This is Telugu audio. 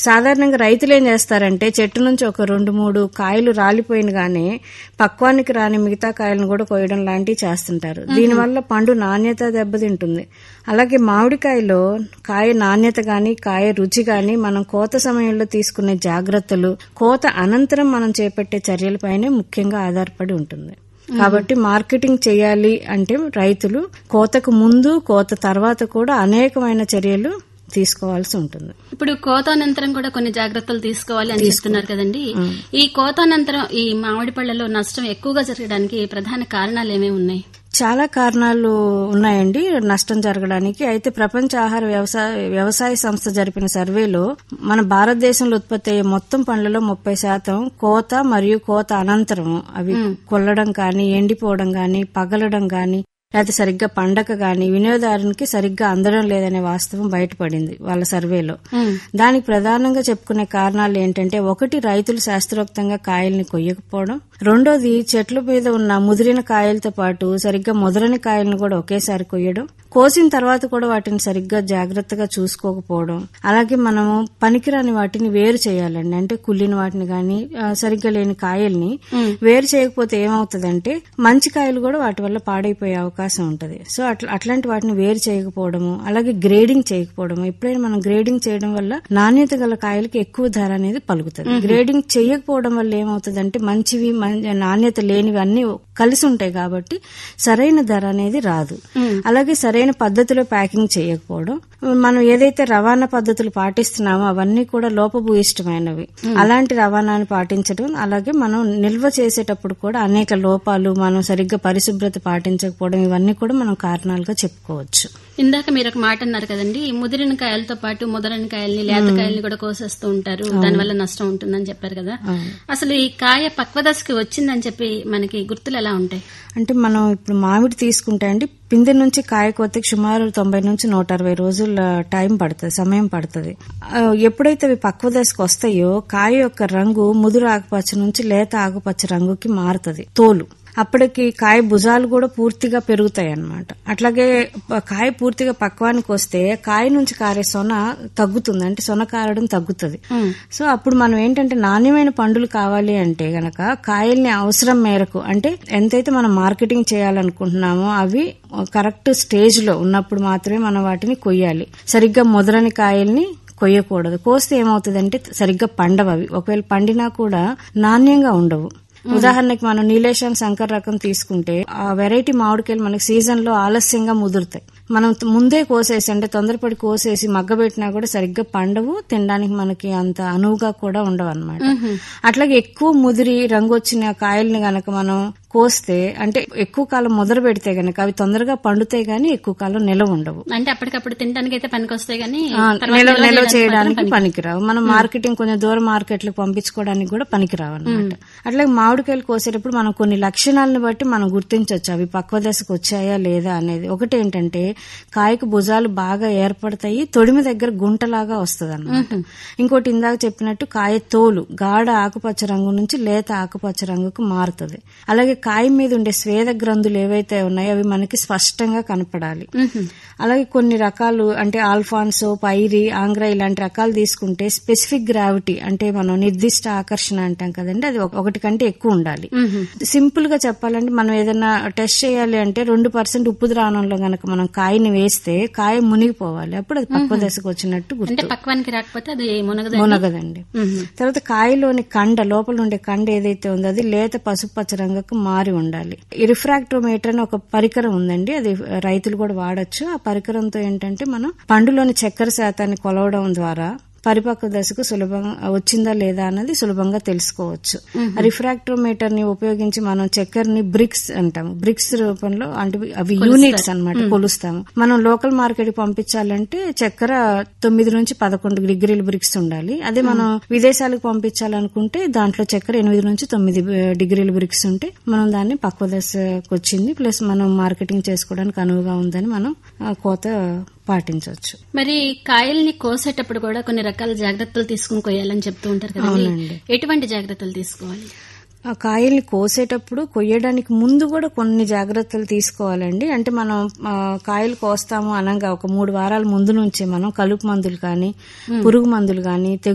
సాధారణంగా రైతులు ఏం చేస్తారంటే చెట్టు నుంచి ఒక రెండు మూడు కాయలు రాలిపోయినగానే పక్వానికి రాని మిగతా కాయలను కూడా కోయడం లాంటివి చేస్తుంటారు దీనివల్ల పండు నాణ్యత దెబ్బతింటుంది అలాగే మామిడికాయలో కాయ నాణ్యత గాని కాయ రుచి గాని మనం కోత సమయంలో తీసుకునే జాగ్రత్తలు కోత అనంతరం మనం చేపట్టే చర్యలపైనే ముఖ్యంగా ఆధారపడి ఉంటుంది కాబట్టి మార్కెటింగ్ చేయాలి అంటే రైతులు కోతకు ముందు కోత తర్వాత కూడా అనేకమైన చర్యలు తీసుకోవాల్సి ఉంటుంది ఇప్పుడు కోత అనంతరం కూడా కొన్ని జాగ్రత్తలు తీసుకోవాలి అని చెప్తున్నారు కదండి ఈ కోత అనంతరం ఈ మామిడి పళ్ళలో నష్టం ఎక్కువగా జరగడానికి ప్రధాన కారణాలు ఏమేమి ఉన్నాయి చాలా కారణాలు ఉన్నాయండి నష్టం జరగడానికి అయితే ప్రపంచ ఆహార వ్యవసాయ వ్యవసాయ సంస్థ జరిపిన సర్వేలో మన భారతదేశంలో ఉత్పత్తి అయ్యే మొత్తం పండ్లలో ముప్పై శాతం కోత మరియు కోత అనంతరం అవి కొల్లడం కానీ ఎండిపోవడం కానీ పగలడం కానీ లేకపోతే సరిగ్గా పండగ గాని వినియోగదారునికి సరిగ్గా అందడం లేదనే వాస్తవం బయటపడింది వాళ్ళ సర్వేలో దానికి ప్రధానంగా చెప్పుకునే కారణాలు ఏంటంటే ఒకటి రైతులు శాస్త్రోక్తంగా కాయల్ని కొయ్యకపోవడం రెండోది చెట్ల మీద ఉన్న ముదిరిన కాయలతో పాటు సరిగ్గా ముదరని కాయలను కూడా ఒకేసారి కొయ్యడం కోసిన తర్వాత కూడా వాటిని సరిగ్గా జాగ్రత్తగా చూసుకోకపోవడం అలాగే మనము పనికిరాని వాటిని వేరు చేయాలండి అంటే కుళ్ళిన వాటిని గాని ఆ, సరిగ్గా లేని కాయల్ని వేరు చేయకపోతే ఏమవుతుందంటే మంచి కాయలు కూడా వాటి వల్ల పాడైపోయే అవకాశం ఉంటది సో అట్లా అట్లాంటి వాటిని వేరు చేయకపోవడము అలాగే గ్రేడింగ్ చేయకపోవడము ఎప్పుడైనా మనం గ్రేడింగ్ చేయడం వల్ల నాణ్యత గల కాయలకి ఎక్కువ ధర అనేది పలుకుతుంది గ్రేడింగ్ చేయకపోవడం వల్ల ఏమవుతుందంటే మంచివి మం- నాణ్యత లేనివి అన్ని కలిసి ఉంటాయి కాబట్టి సరైన ధర అనేది రాదు అలాగే సరైన పద్ధతిలో ప్యాకింగ్ చేయకపోవడం మనం ఏదైతే రవాణా పద్ధతులు పాటిస్తున్నామో అవన్నీ కూడా లోపభూయిష్టమైనవి అలాంటి రవాణాని పాటించడం అలాగే మనం నిల్వ చేసేటప్పుడు కూడా అనేక లోపాలు మనం సరిగ్గా పరిశుభ్రత పాటించకపోవడం ఇవన్నీ కూడా మనం కారణాలుగా చెప్పుకోవచ్చు ఇందాక మీరు ఒక మాట అన్నారు కదండి ఈ ముదిరిన కాయలతో పాటు ముదరని కాయల్ని లేత కాయల్ని కూడా కోసేస్తూ ఉంటారు దానివల్ల నష్టం ఉంటుందని చెప్పారు కదా అసలు ఈ కాయ పక్వదశకి వచ్చిందని చెప్పి మనకి గుర్తులు ఎలా ఉంటాయి అంటే మనం ఇప్పుడు మామిడి తీసుకుంటే అండి పిందె నుంచి కాయ కోతకి సుమారు తొంభై నుంచి నూట అరవై రోజుల టైం పడుతుంది సమయం పడుతుంది ఆ, ఎప్పుడైతే అవి పక్వ దశకు వస్తాయో కాయ యొక్క రంగు ముదురు ఆకుపచ్చ నుంచి లేత ఆకుపచ్చ రంగుకి మారుతుంది తోలు అప్పటికి కాయ భుజాలు కూడా పూర్తిగా పెరుగుతాయి అన్నమాట అట్లాగే ప- కాయ పూర్తిగా పక్వానికి వస్తే కాయ నుంచి కారే సొన తగ్గుతుంది అంటే సొన కారడం తగ్గుతుంది సో అప్పుడు మనం ఏంటంటే నాణ్యమైన పండులు కావాలి అంటే గనక కాయల్ని అవసరం మేరకు అంటే ఎంతైతే మనం మార్కెటింగ్ చేయాలనుకుంటున్నామో అవి కరెక్ట్ స్టేజ్ లో ఉన్నప్పుడు మాత్రమే మనం వాటిని కొయ్యాలి సరిగ్గా ముదరని కాయల్ని కొయ్యకూడదు కోస్తే ఏమవుతుందంటే సరిగ్గా పండవు అవి ఒకవేళ పండినా కూడా నాణ్యంగా ఉండవు ఉదాహరణకి మనం నీలేశాన్ శంకర్ రకం తీసుకుంటే ఆ వెరైటీ మామిడికాయలు మనకి సీజన్ లో ఆలస్యంగా ముదురుతాయి మనం త- ముందే కోసేసి అంటే తొందరపడి కోసేసి మగ్గబెట్టినా కూడా సరిగ్గా పండవు తినడానికి మనకి అంత అనువుగా కూడా ఉండవు అనమాట అట్లాగే ఎక్కువ ముదిరి రంగు వచ్చిన కాయల్ని గనక మనం కోస్తే అంటే ఎక్కువ కాలం ముదర పెడితే గనక అవి తొందరగా పండుతాయి గానీ ఎక్కువ కాలం నిలవ ఉండవు అంటే అప్పటికప్పుడు తినడానికి అయితే పనికొస్తాయి కానీ ఆ, తర్వాత నిల్వ నిల్వ నిల్వ చేయడానికి చేయడానికి మాత్రం పనికిరావు మనం మార్కెటింగ్ కొంచెం దూరం మార్కెట్లకు పంపించుకోవడానికి కూడా పనికిరావు అనమాట అట్లాగే మామిడికాయలు కోసేటప్పుడు మనం కొన్ని లక్షణాలను బట్టి మనం గుర్తించవచ్చు అవి పక్వ దశకు వచ్చాయా లేదా అనేది ఒకటి ఏంటంటే కాయకు భుజాలు బాగా ఏర్పడతాయి తొడిమి దగ్గర గుంటలాగా వస్తుంది అనమాట ఇంకోటి ఇందాక చెప్పినట్టు కాయ తోలు గాఢ ఆకుపచ్చ రంగు నుంచి లేత ఆకుపచ్చ రంగుకు మారుతుంది అలాగే కాయ మీద ఉండే స్వేద గ్రంథులు ఏవైతే ఉన్నాయో అవి మనకి స్పష్టంగా కనపడాలి అలాగే కొన్ని రకాలు అంటే ఆల్ఫాన్సో పైరి ఆంగ్రా ఇలాంటి రకాలు తీసుకుంటే స్పెసిఫిక్ గ్రావిటీ అంటే మనం నిర్దిష్ట ఆకర్షణ అంటాం కదండి అది ఒక- ఒకటి కంటే ఎక్కువ ఉండాలి సింపుల్ గా చెప్పాలంటే మనం ఏదైనా టెస్ట్ చేయాలి అంటే రెండు పర్సెంట్ ఉప్పు ద్రావణంలో గనక మనం కాయని వేస్తే కాయ మునిగిపోవాలి అప్పుడు అది పక్వ దశకు వచ్చినట్టు అంటే గుర్తు పక్వానికి రాకపోతే అది మునగదు మునగదండి తర్వాత కాయలోని కండ లోపల ఉండే కండ ఏదైతే ఉందో అది లేత పసుపు పచ్చ రంగుకు మారి ఉండాలి ఈ రిఫ్రాక్టోమీటర్ అని ఒక పరికరం ఉందండి అది రైతులు కూడా వాడొచ్చు ఆ పరికరంతో ఏంటంటే మనం పండులోని చక్కెర శాతాన్ని కొలవడం ద్వారా పరిపక్వ దశకు సులభంగా వచ్చిందా లేదా అన్నది సులభంగా తెలుసుకోవచ్చు రిఫ్రాక్టోమీటర్ ని ఉపయోగించి మనం చక్కెరని బ్రిక్స్ అంటాము బ్రిక్స్ రూపంలో అంటే అవి యూనిట్స్ అన్నమాట కొలుస్తాము మనం లోకల్ మార్కెట్ కి పంపించాలంటే చక్కెర తొమ్మిది నుంచి పదకొండు డిగ్రీల బ్రిక్స్ ఉండాలి అదే మనం విదేశాలకు పంపించాలనుకుంటే దాంట్లో చక్కెర ఎనిమిది నుంచి తొమ్మిది డిగ్రీల బ్రిక్స్ ఉంటే మనం దాన్ని పక్వ దశకు వచ్చింది ప్లస్ మనం మార్కెటింగ్ చేసుకోవడానికి అనువుగా ఉందని మనం ఆ కోత పాటించవచ్చు మరి కాయల్ని కోసేటప్పుడు కూడా కొన్ని రకాల జాగ్రత్తలు తీసుకుని కొయ్యాలని చెప్తూ ఉంటారు కదండి అవునండి. ఎటువంటి జాగ్రత్తలు తీసుకోవాలి ఆ కాయల్ని కోసేటప్పుడు కొయ్యడానికి ముందు కూడా కొన్ని జాగ్రత్తలు తీసుకోవాలండి అంటే మనం ఆ, కాయలు కోస్తాము అనగా ఒక మూడు వారాల ముందు నుంచే మనం కలుపు మందులు కానీ పురుగు మందులు కానీ